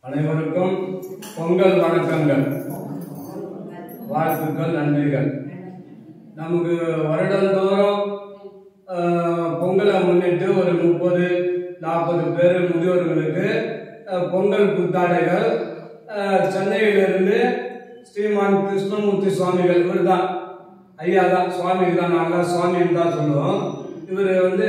அனைவருக்கும் பொங்கல் வணக்கங்கள் வாழ்த்துக்கள் நன்றிகள் நமக்கு வருடந்தோறும் ஆஹ், பொங்கலை முன்னிட்டு ஒரு முப்பது நாற்பது பேர் முதியோர்களுக்கு ஆஹ், பொங்கல் புத்தாடைகள் ஆஹ், சென்னையிலிருந்து ஸ்ரீமான் கிருஷ்ணமூர்த்தி சுவாமிகள் இவர் தான் ஐயா தான் சுவாமிக்கு தான் நாங்கள் சுவாமின்னு தான் சொல்லுவோம் இவர் வந்து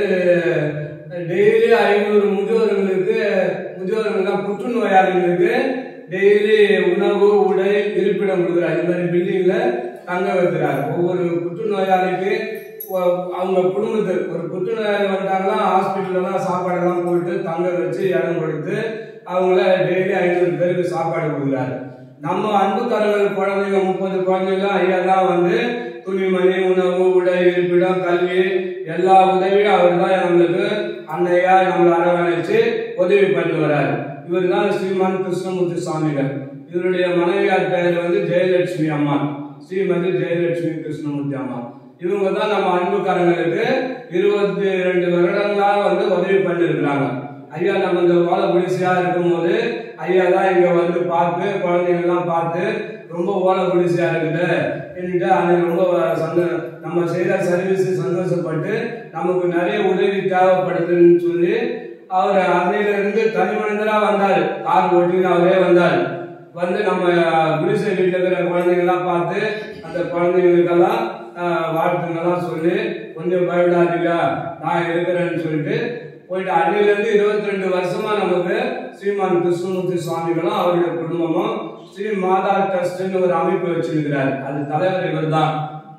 டெய்லி ஐநூறு முதியோர்களுக்கு முதியோர்கள் புற்றுநோயாளிகளுக்கு டெய்லி உணவு உடை இருப்பிடம் கொடுக்குறாரு இந்த மாதிரி பில்டிங்ல தங்க வைக்கிறார் ஒவ்வொரு புற்றுநோயாளிக்கு ஒ- அவங்க குடும்பத்துக்கு ஒரு புற்றுநோயாளி வந்தாங்கன்னா ஹாஸ்பிட்டல்லாம் சாப்பாடெல்லாம் போட்டு தங்க வச்சு இடம் கொடுத்து அவங்கள டெய்லி ஐநூறு பேருக்கு சாப்பாடு கொடுக்குறாரு நம்ம அன்புக்காரர்கள் குழந்தைங்க முப்பது குழந்தைங்களாம் ஐயா தான் வந்து துணிமணி உணவு உடை இருப்பிடம் கல்வி எல்லா உதவியும் அவர் தான் நம்மளுக்கு அன்னையா நம்மளை அரவணைச்சு உதவி பண்ணி வராரு இவர் தான் ஸ்ரீமான் கிருஷ்ணமூர்த்தி சுவாமிகள் இவருடைய மனைவியார் பெயர் வந்து ஜெயலட்சுமி அம்மா ஸ்ரீமதி ஜெயலட்சுமி கிருஷ்ணமூர்த்தி அம்மா இவங்க தான் நம்ம அன்புக்காரங்களுக்கு இருபத்தி ரெண்டு வருடங்களாக வந்து உதவி பண்ணியிருக்கிறாங்க ஐயா நம்ம இந்த ஓலை குடிசையா இருக்கும்போது ஐயா தான் இங்க வந்து பார்த்து குழந்தைங்கள்லாம் பார்த்து ரொம்ப ஓலை குடிசையா இருக்குது என்னட்டு அன்னைக்கு ரொம்ப சந்த நம்ம செய்த சர்வீஸ் சந்தோஷப்பட்டு நமக்கு நிறைய உதவி தேவைப்படுதுன்னு சொல்லி அவர் அன்னையில இருந்து தனி மனிதரா வந்தார் கார் ஓட்டின்னு அவரே வந்தார் வந்து நம்ம குடிசை வீட்டில் இருக்கிற குழந்தைங்களாம் பார்த்து அந்த குழந்தைங்களுக்கெல்லாம் ஆஹ், வாழ்த்துங்கெல்லாம் சொல்லி கொஞ்சம் பயப்படாதீங்க நான் இருக்கிறேன்னு சொல்லிட்டு போயிட்டு அன்னிலிருந்து இருபத்தி ரெண்டு வருஷமா நமக்கு ஸ்ரீமான் கிருஷ்ணமூர்த்தி சுவாமிகளும் அவருடைய குடும்பமும் ஸ்ரீ மாதா ட்ரஸ்ட்னு ஒரு அமைப்பு வச்சிருக்கிறார் அது தலைவர் இவர் தான்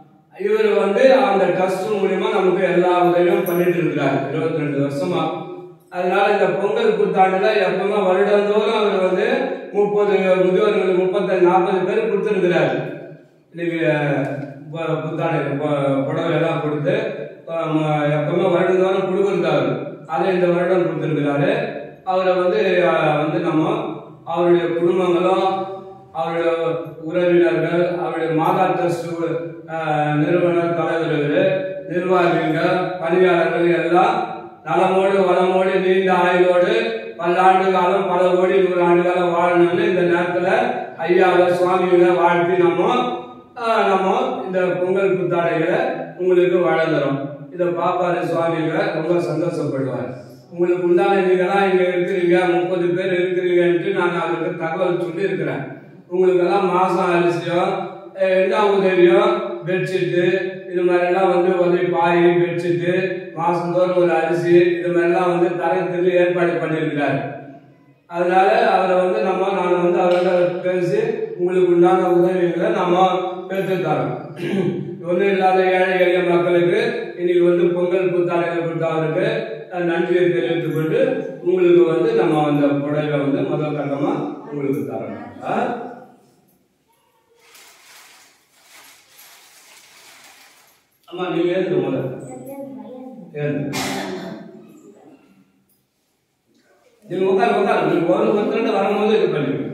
இவர் வந்து அந்த ட்ரஸ்ட் மூலியமா நமக்கு எல்லா உதவியும் பண்ணிட்டு இருக்கிறார் இருபத்தி ரெண்டு வருஷமா அதனால இந்த பொங்கல் புத்தாண்டுல எப்பவுமே வருடந்தோறும் அவர் வந்து முப்பது முதியோர்கள் முப்பத்தஞ்சு நாற்பது பேர் கொடுத்துருக்கிறார் இன்னைக்கு பு- புத்தாண்டு பு- புடவை எல்லாம் கொடுத்து அஹ், ம- எப்பவுமே வருடந்தோறும் கொடுக்குறது அவர் அதை இந்த வருடம் கொடுத்துருக்கிறாரு அவரை வந்து அஹ், வந்து நம்ம அவருடைய குடும்பங்களும் அவருடைய உறவினர்கள் அவருடைய மாதா ட்ரஸ்ட் நிறுவனர் தலைவர்கள் நிர்வாகிகள் பணியாளர்கள் எல்லாம் நலமோடு வளமோடு நீண்ட ஆயுளோடு பல்லாண்டு காலம் பல கோடி நூறு ஆண்டு காலம் வாழணும்னு இந்த நேரத்துல ஐயாவை சுவாமிகளை வாழ்த்தி நம்ம ஆஹ், நம்ம இந்த பொங்கல் புத்தாடைகளை உங்களுக்கு வழங்குறோம் இதை பாப்பாரு சுவாமிகளை ரொம்ப சந்தோஷப்படுவார் உங்களுக்கு உண்டான நீங்களாம் இங்க இருக்கிறீங்க முப்பது பேர் இருக்கிறீங்கன்ட்டு நான் அவருக்கு தகவல் சொல்லி இருக்கிறேன் உங்களுக்கெல்லாம் மாசம் அரிசியோ அஹ், என்ன உதவியோ பெட்ஷீட்டு இது மாதிரிலாம் வந்து உதவி பாய் பெட்ஷீட்டு மாசந்தோறும் ஒரு அரிசி இது மாதிரிலாம் வந்து தரத்துக்கு ஏற்பாடு பண்ணியிருக்கிறார் அதனால அவரை வந்து நம்ம நான் வந்து அவரோட பேசி உங்களுக்கு உண்டான உதவிகளை நம்ம பெற்று தரோம் ஒன்றும் இல்லாத ஏழை எளிய மக்களுக்கு இன்னைக்கு வந்து பொங்கல் புத்தாடைகள் கொடுத்தவருக்கு அஹ், நன்றியை தெரிவித்துக் கொண்டு உங்களுக்கு வந்து நம்ம அந்த புடவை வந்து முதல் கட்டமா உங்களுக்கு தரோம் ஆ? அம்மா நீங்க ஏந்து முதல்ல ஏந்து நீங்க உட்காரு உட்காரு நீங்க ஒரு ஒருத்தர் வரும்போது இது பண்ணி